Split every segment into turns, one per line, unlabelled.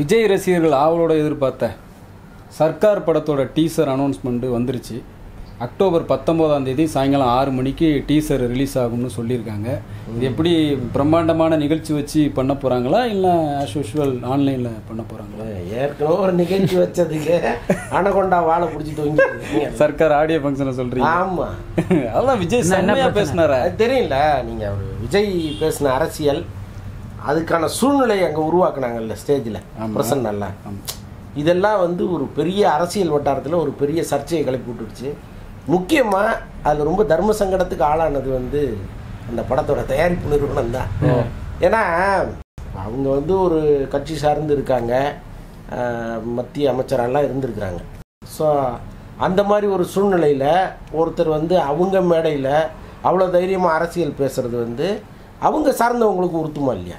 விஜய் ரசிகர்கள் ஆவலோட எதிர்பார்த்த சர்க்கார் படத்தோட டீசர் அனௌன்ஸ்மெண்ட் வந்துருச்சு அக்டோபர் பத்தொம்போதாம் தேதி சாயங்காலம் ஆறு மணிக்கு டீசர் ரிலீஸ் ஆகும்னு சொல்லியிருக்காங்க இது எப்படி பிரம்மாண்டமான நிகழ்ச்சி வச்சு பண்ண போகிறாங்களா இல்லை ஆஸ் யூஷுவல் ஆன்லைனில் பண்ண போகிறாங்களா
ஏற்கனவே ஒரு நிகழ்ச்சி வச்சதுக்கு அனகொண்டா வாழை பிடிச்சி தொங்கிட்டு
சர்க்கார் ஆடியோ ஃபங்க்ஷனை சொல்கிறீங்க
ஆமா
அதான் விஜய் செம்மையா பேசினாரா
அது தெரியல நீங்க அவரு விஜய் பேசின அரசியல் அதுக்கான சூழ்நிலை அங்க உருவாக்குனாங்கல்ல ஸ்டேஜில் பிரசன்னல்ல இதெல்லாம் வந்து ஒரு பெரிய அரசியல் வட்டாரத்தில் ஒரு பெரிய சர்ச்சையை கிளப்பி விட்டுடுச்சு முக்கியமாக அதில் ரொம்ப தர்ம சங்கடத்துக்கு ஆளானது வந்து அந்த படத்தோட தயாரிப்பு நிறுவனம் தான் ஏன்னா அவங்க வந்து ஒரு கட்சி சார்ந்து இருக்காங்க ஆஹ், மத்திய அமைச்சரெல்லாம் இருந்திருக்கிறாங்க ஸோ அந்த மாதிரி ஒரு சூழ்நிலையில் ஒருத்தர் வந்து அவங்க மேடையில் அவ்வளோ தைரியமாக அரசியல் பேசுறது வந்து அவங்க சார்ந்தவங்களுக்கு உறுத்துமா இல்லையா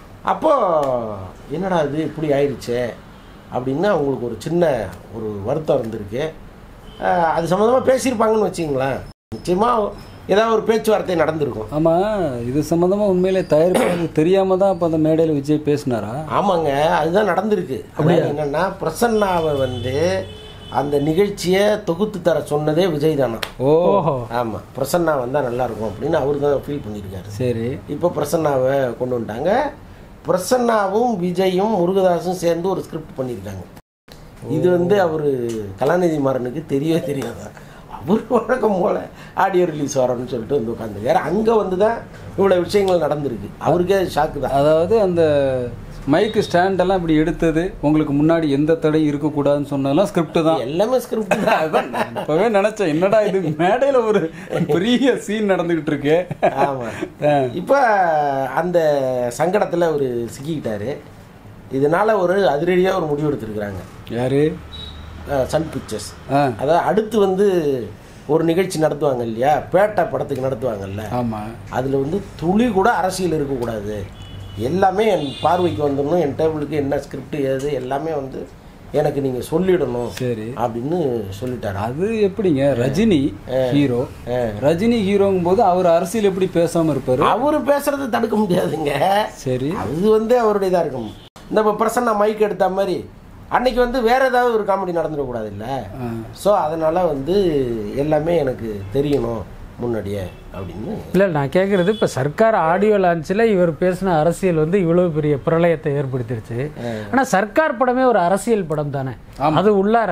அப்போது என்னடா இது இப்படி ஆயிடுச்சே அப்படின்னு அவங்களுக்கு ஒரு சின்ன ஒரு வருத்தம் இருந்திருக்கு ஆஹ், அது சம்மந்தமாக பேசியிருப்பாங்கன்னு வச்சிங்களேன் நிச்சயமாக ஏதாவது ஒரு பேச்சுவார்த்தை நடந்திருக்கும்
ஆமாம் இது சம்மந்தமாக உண்மையிலே தயாரிப்பு தெரியாம தான் அப்போ அந்த மேடையில் விஜய் பேசினாரா
ஆமாங்க அதுதான் நடந்திருக்கு அதாவது என்னன்னா பிரசன்னாவை வந்து அந்த நிகழ்ச்சியை தொகுத்து தர சொன்னதே விஜய் தானா
ஓ
ஆமாம் பிரசன்னா வந்தால் நல்லா இருக்கும் அப்படின்னு அவரு தான் ஃபீல் பண்ணியிருக்காரு
சரி
இப்போ பிரசன்னாவை கொண்டு வந்துட்டாங்க பிரசன்னாவும் விஜயும் முருகதாஸும் சேர்ந்து ஒரு ஸ்கிரிப்ட் பண்ணியிருக்காங்க இது வந்து அவர் கலாநிதி மாறனுக்கு தெரியவே தெரியாதா அவர் வழக்கம் போல ஆடியோ ரிலீஸ் வரணும்னு சொல்லிட்டு வந்து உட்காந்துருக்காரு அங்கே வந்து தான் இவ்வளோ விஷயங்கள் நடந்திருக்கு அவருக்கே ஷாக்கு தான்
அதாவது அந்த மைக்கு ஸ்டாண்டெல்லாம் இப்படி எடுத்தது உங்களுக்கு முன்னாடி எந்த தடையும் இருக்கக்கூடாதுன்னு சொன்னதெல்லாம் ஸ்கிரிப்ட் தான்
எல்லாமே ஸ்கிரிப்ட் தான்
அதான் நான் இப்பவே நினைச்சேன் என்னடா இது மேடையில ஒரு பெரிய சீன் நடந்துகிட்டு இருக்கு
ஆமா இப்போ அந்த சங்கடத்தில் அவர் சிக்கிக்கிட்டாரு இதனால ஒரு அதிரடியாக ஒரு முடிவு எடுத்திருக்கிறாங்க
யாரு
அஹ், சன் பிக்சர்ஸ்
ஆ
அதாவது அடுத்து வந்து ஒரு நிகழ்ச்சி நடத்துவாங்க இல்லையா பேட்டை படத்துக்கு நடத்துவாங்கல்ல
ஆமா
அதில் வந்து துளி கூட அரசியல் இருக்கக்கூடாது எல்லாமே என் பார்வைக்கு வந்துடணும் என் டேபிளுக்கு என்ன ஸ்கிரிப்ட் ஏது எல்லாமே வந்து எனக்கு நீங்கள் சொல்லிடணும்
சரி
அப்படின்னு சொல்லிட்டாரு
அது எப்படிங்க ரஜினி ஹீரோ ரஜினி ஹீரோங்கும் போது அவர் அரசியல் எப்படி பேசாம இருப்பாரு
அவர் பேசுறது தடுக்க முடியாதுங்க
சரி
அது வந்து அவருடைய இதாக இருக்கும் இந்த இப்போ பிரசன்னா மைக் எடுத்த மாதிரி அன்னைக்கு வந்து வேற ஏதாவது ஒரு காமெடி நடந்துடக்கூடாது இல்லை
ஆ.
ஸோ அதனால வந்து எல்லாமே எனக்கு தெரியணும் முன்னாடியே அப்படின்னு
இல்லை நான் கேட்குறது இப்போ சர்க்கார் ஆடியோ லான்ச்சில் இவர் பேசின அரசியல் வந்து இவ்வளவு பெரிய பிரளயத்தை ஏற்படுத்திருச்சு ஆனால் சர்க்கார் படமே ஒரு அரசியல் படம் தானே அது உள்ளார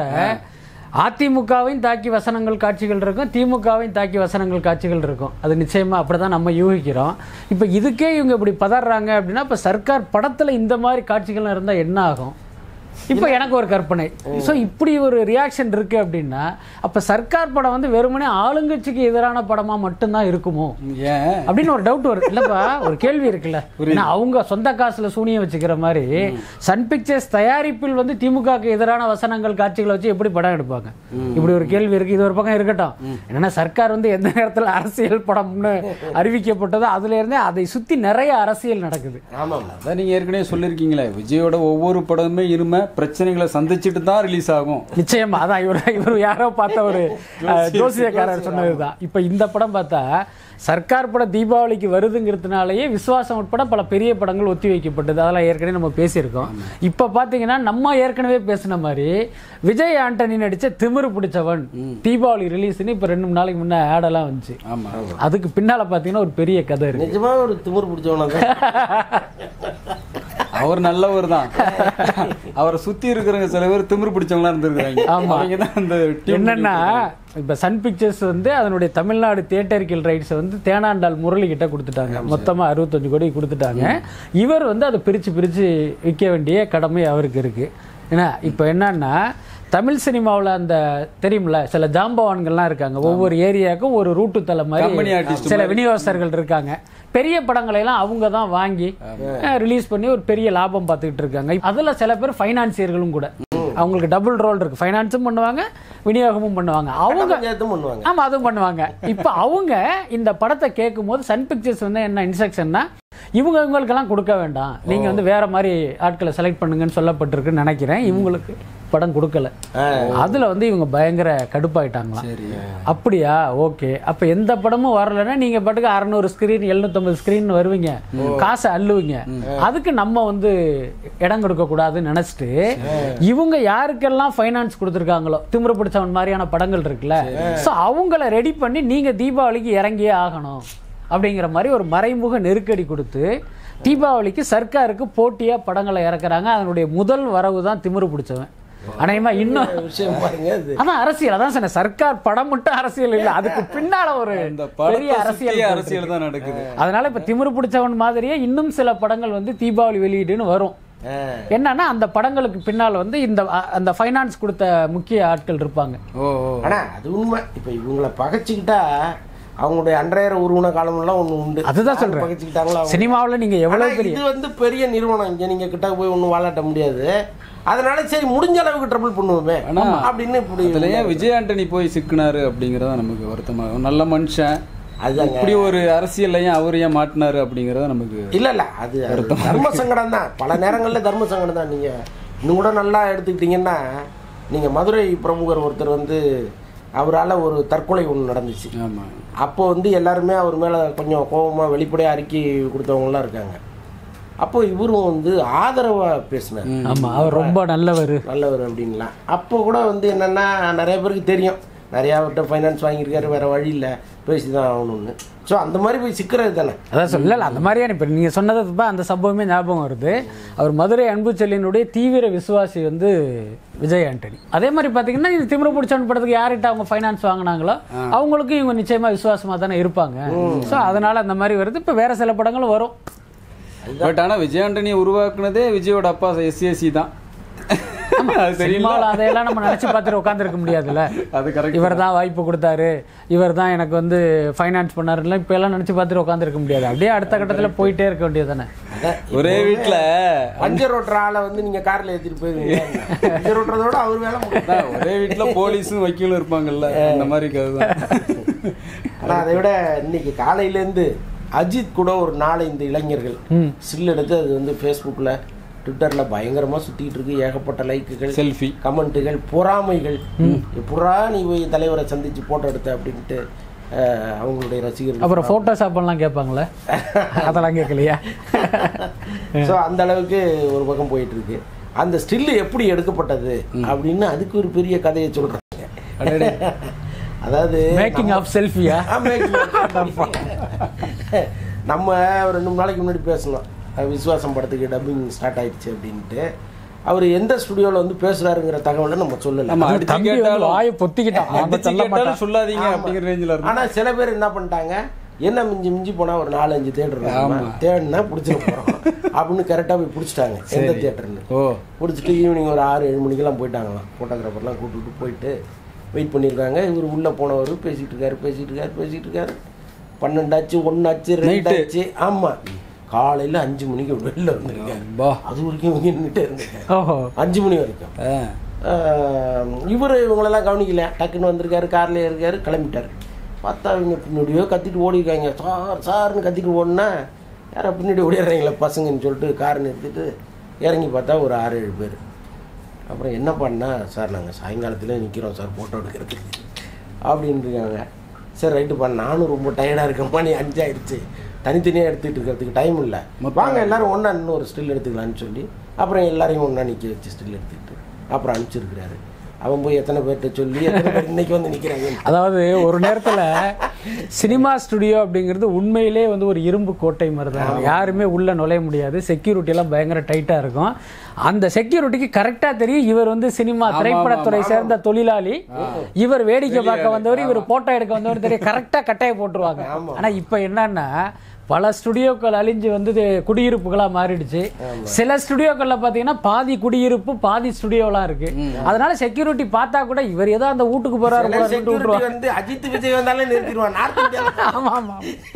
அதிமுகவையும் தாக்கி வசனங்கள் காட்சிகள் இருக்கும் திமுகவையும் தாக்கி வசனங்கள் காட்சிகள் இருக்கும் அது நிச்சயமா அப்படிதான் நம்ம யூகிக்கிறோம் இப்போ இதுக்கே இவங்க இப்படி பதறாங்க அப்படின்னா இப்போ சர்க்கார் படத்தில் இந்த மாதிரி காட்சிகள்லாம் இருந்தால் என்ன ஆகும் இப்போ எனக்கு ஒரு கற்பனை ஸோ இப்படி ஒரு ரியாக்ஷன் இருக்கு அப்படின்னா அப்போ சர்க்கார் படம் வந்து வெறுமனே ஆளுங்கட்சிக்கு எதிரான படமா மட்டும்தான் இருக்குமோ
ஏன்
அப்படின்னு ஒரு டவுட் வருது இல்லப்பா ஒரு கேள்வி இருக்குல்ல ஏன்னா அவங்க சொந்த காசுல சூனியம் வச்சுக்கிற மாதிரி சன் பிக்சர்ஸ் தயாரிப்பில் வந்து திமுகக்கு எதிரான வசனங்கள் காட்சிகளை வச்சு எப்படி படம் எடுப்பாங்க இப்படி ஒரு கேள்வி இருக்கு இது ஒரு பக்கம் இருக்கட்டும் என்னன்னா சர்க்கார் வந்து எந்த நேரத்தில் அரசியல் படம்னு அறிவிக்கப்பட்டதோ அதுல இருந்தே அதை சுத்தி நிறைய அரசியல் நடக்குது
ஆமாம்
அதான் நீங்க ஏற்கனவே சொல்லியிருக்கீங்களே விஜயோட ஒவ்வொரு படமுமே இருமை பிரச்சனைகளை சந்திச்சுட்டு தான் ரிலீஸ் ஆகும்
நிச்சயமா அதான் இவர் இவர் யாரோ பார்த்த ஒரு அஹ், ஜோசியக்காரர் சொன்னதுதான் இப்ப இந்த படம் பார்த்தா சர்க்கார் படம் தீபாவளிக்கு வருதுங்கிறதுனாலயே விசுவாசம் உட்பட பல பெரிய படங்கள் ஒத்தி வைக்கப்பட்டது அதெல்லாம் ஏற்கனவே நம்ம பேசியிருக்கோம் இப்ப பாத்தீங்கன்னா நம்ம ஏற்கனவே பேசின மாதிரி விஜய் ஆண்டனி நடிச்ச திமிரு பிடிச்சவன் தீபாவளி ரிலீஸ்னு இப்ப ரெண்டு மூணு நாளைக்கு முன்ன ஆடெல்லாம் வந்துச்சு
ஆமா
அதுக்கு பின்னால பாத்தீங்கன்னா ஒரு பெரிய கதை இருக்கு
நிஜமா ஒரு திமிர் பிடிச்சவன
அவர் நல்லவர் தான் அவரை சுத்தி இருக்கிறவங்க சில பேர் திமிரு பிடிச்சவங்களா இருந்திருக்காங்க
ஆமா.
அவங்க தான் அந்த tune
என்னன்னா இப்ப சன் பிக்சர்ஸ் வந்து அதனுடைய தமிழ்நாடு தியேட்டரிக்கல் ரைட்ஸை வந்து தேனாண்டாள் முரளி கிட்ட கொடுத்துட்டாங்க மொத்தமா அறுபத்தஞ்சு கோடி கொடுத்துட்டாங்க இவர் வந்து அதை பிரிச்சு பிரிச்சு விற்க வேண்டிய கடமை அவருக்கு இருக்கு ஏன்னா இப்போ என்னன்னா தமிழ் சினிமாவுல அந்த தெரியும்ல சில ஜாம்பவான்கள்லாம் இருக்காங்க ஒவ்வொரு ஏரியாவுக்கும் ஒரு ரூட்டு தலை
Company
மாதிரி
artist
சில விநியோகஸ்தர்கள் இருக்காங்க பெரிய படங்களை எல்லாம் அவங்க தான் வாங்கி ரிலீஸ் பண்ணி ஒரு பெரிய லாபம் பார்த்துக்கிட்டு இருக்காங்க அதுல சில பேர் ஃபைனான்சியர்களும் கூட அவங்களுக்கு டபுள் ரோல் இருக்கு ஃபைனான்ஸும் பண்ணுவாங்க விநியோகமும் பண்ணுவாங்க அவங்க
பஞ்சாயத்தும் பண்ணுவாங்க
ஆமா அதுவும் பண்ணுவாங்க இப்போ அவங்க இந்த படத்தை கேட்கும் போது சன் பிக்சர்ஸ் வந்து என்ன இன்ஸ்ட்ரக்ஷன்னா இவங்க இவங்களுக்கெல்லாம் கொடுக்க வேண்டாம் நீங்க வந்து வேற மாதிரி ஆட்களை செலக்ட் பண்ணுங்கன்னு சொல்லப்பட்டிருக்குன்னு நினைக்கிறேன் இவங்களுக்கு படம் கொடுக்கல அதுல வந்து இவங்க பயங்கர கடுப்பாயிட்டாங்களாம்
சரி
அப்படியா ஓகே அப்ப எந்த படமும் வரலைன்னா நீங்க பாட்டுக்கு அறநூறு ஸ்கிரீன் எழுநூத்தம்பது ஸ்கிரீன் வருவீங்க காசை அள்ளுவீங்க அதுக்கு நம்ம வந்து இடம் கொடுக்க கூடாதுன்னு நினைச்சிட்டு இவங்க யாருக்கெல்லாம் ஃபைனான்ஸ் கொடுத்துருக்காங்களோ திமிரு பிடிச்சவன் மாதிரியான படங்கள் இருக்குல்ல ஸோ அவங்கள ரெடி பண்ணி நீங்க தீபாவளிக்கு இறங்கியே ஆகணும் அப்படிங்கிற மாதிரி ஒரு மறைமுக நெருக்கடி கொடுத்து தீபாவளிக்கு சர்க்காருக்கு போட்டியா படங்களை இறக்குறாங்க அதனுடைய முதல் வரவு தான் திமிரு பிடிச்சவன் அநேகமா இன்னும்
விஷயம் பாருங்க இது
அதான் அரசியல் அதான் சொன்னேன் சர்க்கார் படம் மட்டும் அரசியல் இல்ல அதுக்கு பின்னால ஒரு
இந்த
பெரிய
படத்தை
அரசியல்
சுத்தி
போயிட்டு
அரசியல்
இருக்கு.
தான் நடக்குது
அதனால இப்ப திமிரு பிடிச்சவன் மாதிரியே இன்னும் சில படங்கள் வந்து தீபாவளி வெளியீடுன்னு வரும்
ஆ.
என்னன்னா அந்த படங்களுக்கு பின்னால் வந்து இந்த அ- அந்த ஃபைனான்ஸ் கொடுத்த முக்கிய ஆட்கள் இருப்பாங்க
ஓ ஓ
ஆனா அது உண்மை இப்ப இவங்கள பகைச்சுக்கிட்டா அவங்களுடைய அன்றைய உருவன காலம் எல்லாம் ஒண்ணு உண்டு
அதுதான்
யார்
சொல்றேன்.
பகைச்சுக்கிட்டாங்களோ அவங்க-
சினிமாவுல நீங்க
ஆனா
எவ்வளவு பெரிய
இது வந்து பெரிய நிறுவனம் இங்க நீங்க கிட்ட போய் ஒண்ணும் வாழாட்ட முடியாது அதனால சரி முடிஞ்ச அளவுக்கு ட்ரபிள் பண்ணுவோமே
ஆனா,
அப்படின்னு இப்படி
அதுல ஏன் விஜய் ஆண்டனி போய் சிக்கினாரு அப்படிங்கறத நமக்கு வருத்தமாக நல்ல மனுஷன்
அதுதாங்க
இப்படி ஒரு அரசியல்ல ஏன் அவர் ஏன் மாட்டினாரு அப்படிங்கறத நமக்கு
இல்ல இல்ல அது அது தர்ம சங்கடம் தான் பல நேரங்கள்ல தர்ம சங்கடம் தான் நீங்க இன்னும் கூட நல்லா எடுத்துக்கிட்டீங்கன்னா நீங்க மதுரை பிரமுகர் ஒருத்தர் வந்து அவரால ஒரு தற்கொலை ஒன்று நடந்துச்சு
ஆமா
அப்போ வந்து எல்லாருமே அவர் மேலே கொஞ்சம் கோபமாக வெளிப்படையாக அறிக்கை கொடுத்தவங்களாம் இருக்காங்க அப்போ இவரும் வந்து ஆதரவாக பேசினார்
ஆமா அவர் ரொம்ப நல்லவர்
நல்லவர் அப்படின்லாம் அப்போ கூட வந்து என்னென்னா நிறைய பேருக்கு தெரியும் நிறையா அவர்கிட்ட ஃபைனான்ஸ் வாங்கியிருக்காரு வேறு வழி இல்லை பேசி தான் ஆகணும்னு ஸோ அந்த மாதிரி போய் சிக்கிறது தானே
அதான் சொல்லல அந்த மாதிரியான இப்ப நீங்க சொன்னது தான் அந்த சம்பவமே ஞாபகம் வருது அவர் மதுரை அன்பு செல்லினுடைய தீவிர விசுவாசி வந்து விஜய் ஆண்டனி அதே மாதிரி பாத்தீங்கன்னா இந்த திமிர பிடிச்சவன் படத்துக்கு யார்கிட்ட அவங்க ஃபைனான்ஸ் வாங்கினாங்களோ அவங்களுக்கும் இவங்க நிச்சயமா விசுவாசமா தானே இருப்பாங்க சோ அதனால அந்த மாதிரி வருது இப்ப வேற சில படங்களும் வரும்
பட் ஆனா விஜய் ஆண்டனியை உருவாக்குனதே விஜயோட அப்பா எஸ்ஏசி தான் அது தெரியல
சினிமாவில் அதையெல்லாம் நம்ம நினைச்சு பார்த்துட்டு உட்காந்துருக்க முடியாதுல்ல
அது கரெக்ட்
இவர் தான் வாய்ப்பு கொடுத்தாரு இவர் தான் எனக்கு வந்து ஃபைனான்ஸ் பண்ணாருலாம் இப்போ எல்லாம் நினைச்சு பார்த்துட்டு உட்காந்துருக்க முடியாது அப்படியே அடுத்த கட்டத்துல போயிட்டே இருக்க வேண்டியது தானே
ஒரே வீட்டுல
பஞ்சர் ஓட்டுற ஆளை வந்து நீங்கள் காரில் ஏற்றிட்டு போயிருவீங்க பஞ்சர் ஓட்டுறதோட அவர் வேலை முடியும்
அதான் ஒரே வீட்டுல போலீஸும் வக்கீலும் இருப்பாங்கல்ல அந்த மாதிரி கதைதான்
ஆனால் அதை விட இன்னைக்கு காலையிலேருந்து அஜித் கூட ஒரு நாலஞ்சு இளைஞர்கள் ஸ்டில் எடுத்து அது வந்து ஃபேஸ்புக்கில் ட்விட்டரில் பயங்கரமாக சுற்றிட்டு இருக்கு ஏகப்பட்ட லைக்குகள்
செல்ஃபி
கமெண்ட்டுகள் பொறாமைகள் புறா நீ போய் தலைவரை சந்திச்சு போட்டோ எடுத்த அப்படின்ட்டு அஹ், அவங்களுடைய ரசிகர்கள்
அப்புறம் ஃபோட்டோஷாப்லாம் கேட்பாங்களே அதெல்லாம் கேட்கலையா
ஸோ அந்த அளவுக்கு ஒரு பக்கம் போயிட்டு இருக்கு அந்த ஸ்டில்லு எப்படி எடுக்கப்பட்டது அப்படின்னு அதுக்கு ஒரு பெரிய கதையை சொல்றாங்க
அடடே.
அதாவது
மேக்கிங் ஆஃப் செல்ஃபியா
ஆ, making of. நம்ம ஒரு ரெண்டு மூணு நாளைக்கு முன்னாடி பேசணும் அஹ் விஸ்வாசம் படத்துக்கு டப்பிங் ஸ்டார்ட் ஆயிடுச்சு அப்படின்ட்டு அவர் எந்த ஸ்டுடியோவில் வந்து பேசுறாருங்கிற தகவலை நம்ம சொல்லல
நம்ம அடிச்சு
தம்பி வந்து
கேட்டாலும்
வாயை பொத்திக்கிட்டான் அவங்க
அடிச்சு
சொல்ல
கேட்டாலும்
மாட்டான்
சொல்லாதீங்க அப்படிங்கிற ரேஞ்சில் இருக்கும்
ஆனா சில பேர் என்ன பண்ணிட்டாங்க என்ன மிஞ்சி மிஞ்சி போனா ஒரு நாலஞ்சு தேட்டர் தேடினா பிடிச்சிட போறோம் அப்படின்னு கரெக்டாக போய் பிடிச்சிட்டாங்க எந்த தேட்டர்னு
ஓ
பிடிச்சிட்டு ஈவினிங் ஒரு ஆறு ஏழு மணிக்கெல்லாம் போயிட்டாங்களாம் ஃபோட்டோகிராஃபர்லாம் கூப்பிட்டு போயிட்டு வெயிட் பண்ணியிருக்காங்க இவர் உள்ளே போனவர் பேசிகிட்டு இருக்காரு பேசிகிட்டு இருக்காரு பேசிகிட்டு இருக்காரு பன்னெண்டாச்சு ஒன்றாச்சு ரெண்டாச்சு ஆமாம் காலையில் அஞ்சு மணிக்கு வெளில வந்திருக்காரு
பா
அது வரைக்கும் இவங்க நின்றுட்டே இருந்திருக்காரு
ஓஹோ
அஞ்சு மணி வரைக்கும்
ஆ.
இவர் இவங்களெல்லாம் கவனிக்கல டக்குன்னு வந்திருக்காரு கார்லேயே இருக்காரு கிளம்பிட்டார் பார்த்தா இவங்க பின்னாடியோ கத்திட்டு ஓடிருக்காங்க சார் சார்னு கத்திட்டு ஓடினா யாரோ பின்னாடி ஓடிடுறாங்களே பசங்கன்னு சொல்லிட்டு கார் நிறுத்திட்டு இறங்கி பார்த்தா ஒரு ஆறு ஏழு பேர் அப்புறம் என்ன பண்ணா சார் நாங்கள் சாயங்காலத்தில் நிற்கிறோம் சார் ஃபோட்டோ எடுக்கிறதுக்கு அப்படின்னு இருக்காங்க சரி ரைட்டு பண்ண நானும் ரொம்ப டயர்டாக இருக்கேன் மணி அஞ்சாயிடுச்சு தனித்தனியாக எடுத்துகிட்டு இருக்கிறதுக்கு டைம் இல்லை வாங்க எல்லாரும் ஒன்றா இன்னும் ஒரு ஸ்டில் எடுத்துக்கலான்னு சொல்லி அப்புறம் எல்லாரையும் ஒன்றா நிற்க வச்சு ஸ்டில் எடுத்துக்கிட்டு அப்புறம் அனுப்பிச்சிருக்கிறாரு அவன் போய் எத்தனை பேர்கிட்ட சொல்லி எத்தனை பேர் இன்னைக்கு வந்து நிற்கிறாங்க
அதாவது ஒரு நேரத்துல சினிமா ஸ்டுடியோ அப்படிங்கிறது உண்மையிலே வந்து ஒரு இரும்பு கோட்டை மாதிரி தான் யாருமே உள்ள நுழைய முடியாது செக்யூரிட்டி எல்லாம் பயங்கர டைட்டா இருக்கும் அந்த செக்யூரிட்டிக்கு கரெக்டா தெரியும் இவர் வந்து சினிமா திரைப்படத்துறை சேர்ந்த தொழிலாளி இவர் வேடிக்கை பார்க்க வந்தவர் இவர் போட்டோ எடுக்க வந்தவர் தெரியும் கரெக்டா கட்டாய போட்டுருவாங்க ஆனா இப்ப என்னன்னா பல ஸ்டுடியோக்கள் அழிஞ்சு வந்து இது குடியிருப்புகளா மாறிடுச்சு சில ஸ்டுடியோக்கள்ல பாத்தீங்கன்னா பாதி குடியிருப்பு பாதி ஸ்டுடியோலாம் இருக்கு அதனால செக்யூரிட்டி பார்த்தா கூட இவர் ஏதோ அந்த வீட்டுக்கு போறாரு போல சொல்லிட்டு
செக்யூரிட்டி
விட்டுருவாங்க
வந்து அஜித் விஜய் வந்தாலே நிறுத்திடுவான் நார்த் இந்தியாவில்
ஆமா ஆமா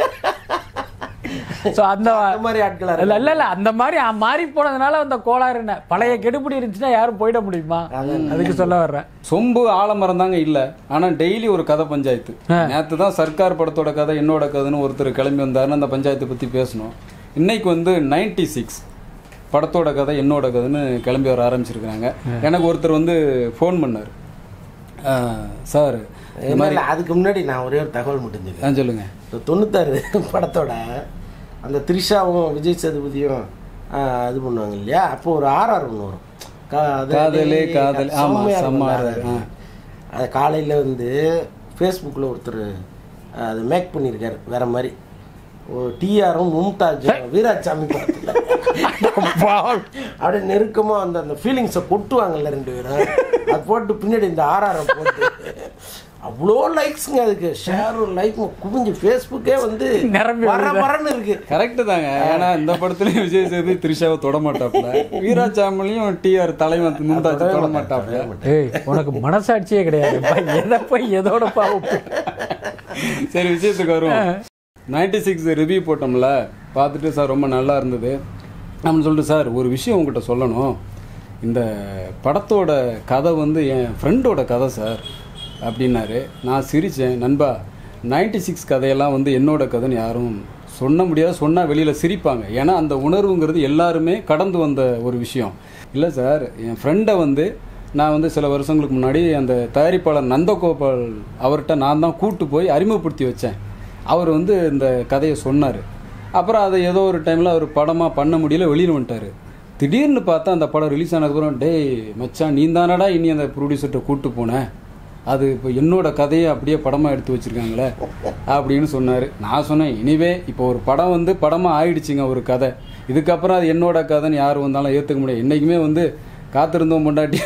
சோ அந்த
அந்த மாதிரி ஆட்களா
இல்ல இல்ல இல்ல அந்த மாதிரி அ- மாறி போனதுனால அந்த கோளாறு என்ன பழைய கெடுபிடி இருந்துச்சுன்னா யாரும் போயிட முடியுமா அதுக்கு சொல்ல வர்றேன்
சொம்பு ஆலமரம் தாங்க இல்ல ஆனா டெய்லி ஒரு கதை பஞ்சாயத்து நேத்து தான் சர்க்கார் படத்தோட கதை என்னோட கதைன்னு ஒருத்தர் கிளம்பி வந்தாருன்னு அந்த பஞ்சாயத்தை பத்தி பேசணும் இன்னைக்கு வந்து நைன்டி சிக்ஸ் படத்தோட கதை என்னோட கதைன்னு கிளம்பி வர ஆரம்பிச்சிருக்கிறாங்க எனக்கு ஒருத்தர் வந்து ஃபோன் பண்ணார் சார்
இது மாதிரி அதுக்கு முன்னாடி நான் ஒரே ஒரு தகவல் மட்டும் சொல்லிக்கிறேன்.
ஆ சொல்லுங்க
இந்த தொண்ணூத்தாறு படத்தோட அந்த த்ரிஷாவும் விஜய் சேதுபதியும் ஆ, இது பண்ணுவாங்க இல்லையா அப்போ ஒரு ஆர்ஆர் ஒன்று வரும்
காதலே காதல். ஆமா,
செம்மையா
செம்ம
இருக்கும்
RR.
அது. அது காலையில் வந்து ஃபேஸ்புக்கில் ஒருத்தர் அது மேக் பண்ணியிருக்காரு வேற மாதிரி டிஆரும் மும்தாஜும் வீராசாமி படத்தில் அப்படியே நெருக்கமாக வந்து அந்த ஃபீலிங்ஸை கொட்டுவாங்கல்ல ரெண்டு பேரும் அது போட்டு பின்னாடி இந்த ஆர்ஆரை போட்டு அவ்வளோ லைக்ஸுங்க அதுக்கு ஷேரும் லைக் குவிஞ்சு ஃபேஸ்புக்கே வந்து
நிரம்பி
வர வரன்னு இருக்கு
கரெக்டு தாங்க ஏன்னா இந்த படத்துலயும் விஜய் சேதுபதி த்ரிஷாவை தொட மாட்டாப்ல வீராசாமிலையும் டிஆர் தலைவன் மும்தாஜ் தொட மாட்டாப்ல
ஏய் உனக்கு மனசாட்சியே கிடையாது எதை போய் எதோட பாவம்
சரி விஷயத்துக்கு வருவோம் நைன்டி சிக்ஸ் ரிவ்யூ போட்டோம்ல பார்த்துட்டு சார் ரொம்ப நல்லா இருந்தது நம்ம சொல்லிட்டு சார் ஒரு விஷயம் உங்ககிட்ட சொல்லணும் இந்த படத்தோட கதை வந்து என் ஃப்ரெண்டோட கதை சார் அப்படின்னாரு நான் சிரித்தேன் நண்பா நைன்டி சிக்ஸ் கதையெல்லாம் வந்து என்னோட கதைன்னு யாரும் சொன்ன முடியாது சொன்னால் வெளியில் சிரிப்பாங்க ஏன்னா அந்த உணர்வுங்கிறது எல்லாருமே கடந்து வந்த ஒரு விஷயம் இல்லை சார் என் ஃப்ரெண்டை வந்து நான் வந்து சில வருஷங்களுக்கு முன்னாடி அந்த தயாரிப்பாளர் நந்தகோபால் அவர்கிட்ட நான் தான் கூட்டு போய் அறிமுகப்படுத்தி வச்சேன் அவர் வந்து இந்த கதையை சொன்னார் அப்புறம் அதை ஏதோ ஒரு டைமில் அவர் படமாக பண்ண முடியல வெளியில் வந்துட்டார் திடீர்னு பார்த்தா அந்த படம் ரிலீஸ் ஆனதுக்கப்புறம் டேய் மச்சான் நீ தானடா இனி அந்த ப்ரொடியூசர்கிட்ட கூட்டு போனேன் அது இப்போ என்னோட கதையை அப்படியே படமாக எடுத்து வச்சிருக்காங்களே அப்படின்னு சொன்னார் நான் சொன்னேன் இனிவே இப்போ ஒரு படம் வந்து படமாக ஆயிடுச்சுங்க ஒரு கதை இதுக்கப்புறம் அது என்னோட கதைன்னு யார் வந்தாலும் ஏற்றுக்க முடியாது என்றைக்குமே வந்து காத்திருந்தோம் பொண்டாட்டி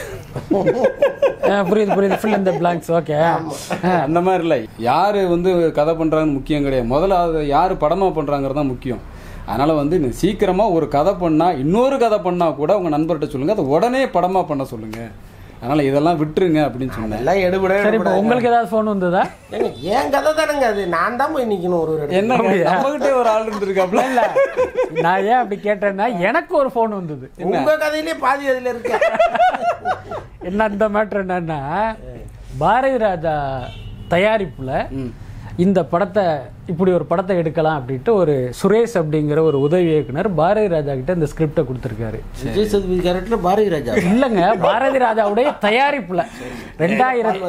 அஹ் புரியுது புரியுது ஃபில் இந்த பிளாங்க்ஸ் ஓகே
அந்த மாதிரி இல்லை யார் வந்து கதை பண்ணுறாங்கன்னு முக்கியம் கிடையாது முதல்ல அதை யார் படமாக பண்ணுறாங்கிறது தான் முக்கியம் அதனால் வந்து நீ சீக்கிரமாக ஒரு கதை பண்ணால் இன்னொரு கதை பண்ணால் கூட உங்கள் நண்பர்கிட்ட சொல்லுங்கள் அதை உடனே படமாக பண்ண சொல்லுங்கள் அதனால் இதெல்லாம் விட்டுருங்க அப்படின்னு சொன்னேன்
எல்லாம் எடுபட
சரி இப்போ உங்களுக்கு ஏதாவது ஃபோன் வந்ததா
ஏங்க, என் கதை தானேங்க அது நான் தான் போய் நிற்கணும் ஒரு ஒரு இடத்துல.
என்ன நம்மகிட்டே ஒரு ஆள் இருந்திருக்காப்ல
இல்ல நான் ஏன் அப்படி கேட்டேன்னா எனக்கு ஒரு ஃபோன் வந்தது
உங்க கதையிலே பாதி அதுல இருக்கு
என்ன அந்த மேட்ரு என்னன்னா பாரதி ராஜா தயாரிப்புல இந்த படத்தை இப்படி ஒரு படத்தை எடுக்கலாம் அப்படின்ட்டு ஒரு சுரேஷ் அப்படிங்கிற ஒரு உதவி இயக்குனர் பாரதி ராஜா கிட்ட இந்த ஸ்கிரிப்டை கொடுத்துருக்காரு
விஜய் சேதுபதி கேரக்டர் பாரதி ராஜா
இல்லைங்க பாரதி ராஜாவுடைய தயாரிப்புல ரெண்டாயிரத்தி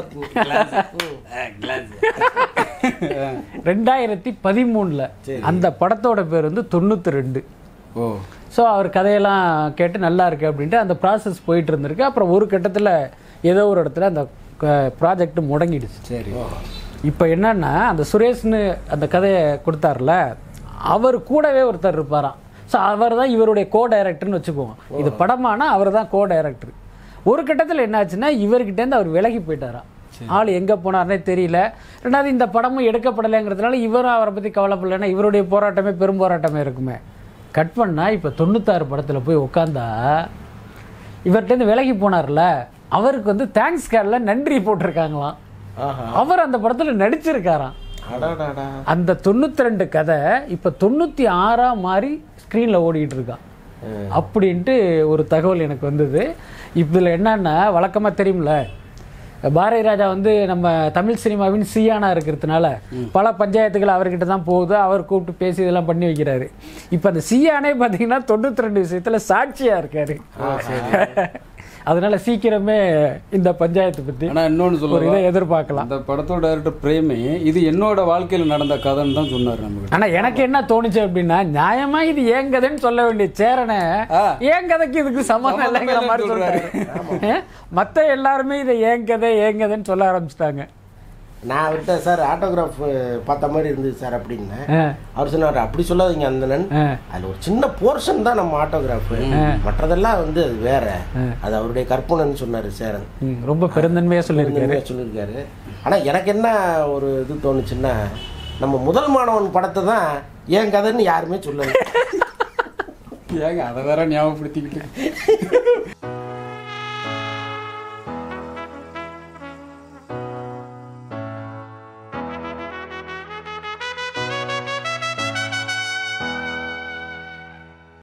ரெண்டாயிரத்தி பதிமூணுல அந்த படத்தோட பேர் வந்து தொண்ணூத்தி ரெண்டு
ஓ
ஸோ அவர் கதையெல்லாம் கேட்டு நல்லா இருக்கு அப்படின்ட்டு அந்த ப்ராசஸ் போயிட்டு இருந்திருக்கு அப்புறம் ஒரு கட்டத்தில் ஏதோ ஒரு இடத்துல அந்த ப்ராஜெக்ட் முடங்கிடுச்சு
சரி
இப்போ என்னன்னா அந்த சுரேஷ்னு அந்த கதையை கொடுத்தாருல அவர் கூடவே ஒருத்தர் இருப்பாராம் ஸோ அவர் தான் இவருடைய கோ டைரக்டர்னு வச்சுக்குவோம் இது படமானா அவர் தான் கோ டைரக்டர் ஒரு கட்டத்தில் என்னாச்சுன்னா இவர்கிட்டேருந்து அவர் விலகி போயிட்டாராம் ஆள் எங்கே போனார்னே தெரியல ரெண்டாவது இந்த படமும் எடுக்கப்படலைங்கிறதுனால இவரும் அவரை பற்றி கவலைப்படலைன்னா இவருடைய போராட்டமே பெரும் போராட்டமே இருக்குமே கட் பண்ணா இப்போ தொண்ணூத்தாறு படத்தில் போய் உட்காந்தா இவர்கிட்டருந்து விலகி போனார்ல அவருக்கு வந்து தேங்க்ஸ் கார்டில் நன்றி போட்டிருக்காங்களாம்
ஆஹா
அவர் அந்த படத்துல நடிச்சிருக்காராம்
அடாடாடா
அந்த தொண்ணூத்தி ரெண்டு கதை இப்ப தொண்ணூத்தி ஆறா மாறி ஸ்க்ரீன்ல ஓடிட்டு இருக்கான் அப்படின்ட்டு ஒரு தகவல் எனக்கு வந்தது இதுல என்னன்னா வழக்கமா தெரியும்ல பாரதி ராஜா வந்து நம்ம தமிழ் சினிமாவின் சியானா இருக்கிறதுனால பல பஞ்சாயத்துகள் அவர்கிட்ட தான் போகுது அவர் கூப்பிட்டு பேசி இதெல்லாம் பண்ணி வைக்கிறாரு இப்போ அந்த சியானே பார்த்தீங்கன்னா தொண்ணூத்தி ரெண்டு விஷயத்துல சாட்சியா இருக்காரு அதனால சீக்கிரமே இந்த பஞ்சாயத்து பத்தி
ஆனா இன்னொன்னு
ஒரு
சொல்லுவாங்க
இதை எதிர்பார்க்கலாம்
அந்த படத்தோட டைரக்டர் பிரேமே இது என்னோட வாழ்க்கையில நடந்த கதைன்னு தான் சொன்னார் நமக்கு
ஆனா எனக்கு என்ன தோணுச்சு அப்படின்னா நியாயமா இது ஏன் கதைன்னு சொல்ல வேண்டிய சேரனை
ஆ.
ஏன் கதைக்கு இதுக்கு சம்மந்தம் இல்லைங்கிற மாதிரி சொல்றாரு ஏன்? மத்த எல்லாருமே இதை ஏன் கதை ஏன் கதைன்னு சொல்ல ஆரம்பிச்சிட்டாங்க
நான் அவர்கிட்ட சார் ஆட்டோகிராஃப் பார்த்த மாதிரி இருந்தது சார் அப்படின்னு அவர் சொன்னார் அப்படி சொல்லாதீங்க அந்தனன் அதுல ஒரு சின்ன போர்ஷன் தான் நம்ம ஆட்டோகிராஃப் மற்றதெல்லாம் வந்து அது வேற அது அவருடைய கற்பனைன்னு சொன்னாரு சேரன்
ரொம்ப பெருந்தன்மையா சொல்லியிருக்காரு
உண்மையா சொல்லியிருக்காரு ஆனா எனக்கு என்ன ஒரு இது தோணுச்சுன்னா நம்ம முதல் மாணவன் படத்தை தான் என் கதைன்னு யாருமே சொல்லல
ஏங்க அதை வேற ஞாபகப்படுத்திக்கிட்டு